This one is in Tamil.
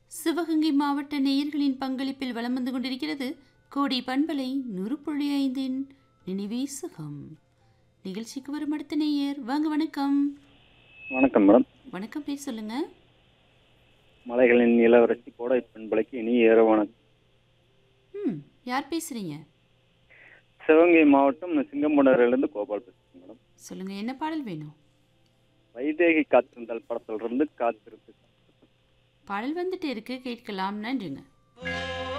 சிவகங்கை மாவட்ட நேயர்களின் பங்களிப்பில் வலம் வந்து கொண்டிருக்கிறது கோடி பண்பலை நூறு புள்ளி ஐந்தின் நினைவே சுகம் நிகழ்ச்சிக்கு வரும் அடுத்த நேயர் வாங்க வணக்கம் வணக்கம் மேடம் வணக்கம் பேர் சொல்லுங்க மலைகளின் இளவரசி கோடை பண்பலைக்கு இனி இரவு வணக்கம் ம் யார் பேசுறீங்க சிவகங்கை மாவட்டம் சிங்கம்புணரிலிருந்து கோபால் பேசுகிறேன் மேடம் சொல்லுங்க என்ன பாடல் வேணும் வைதேகி காத்திருந்தால் படத்திலிருந்து காத்திருக்கு பாடல் வந்துட்டே இருக்கு கேட்கலாம் நன்றிங்க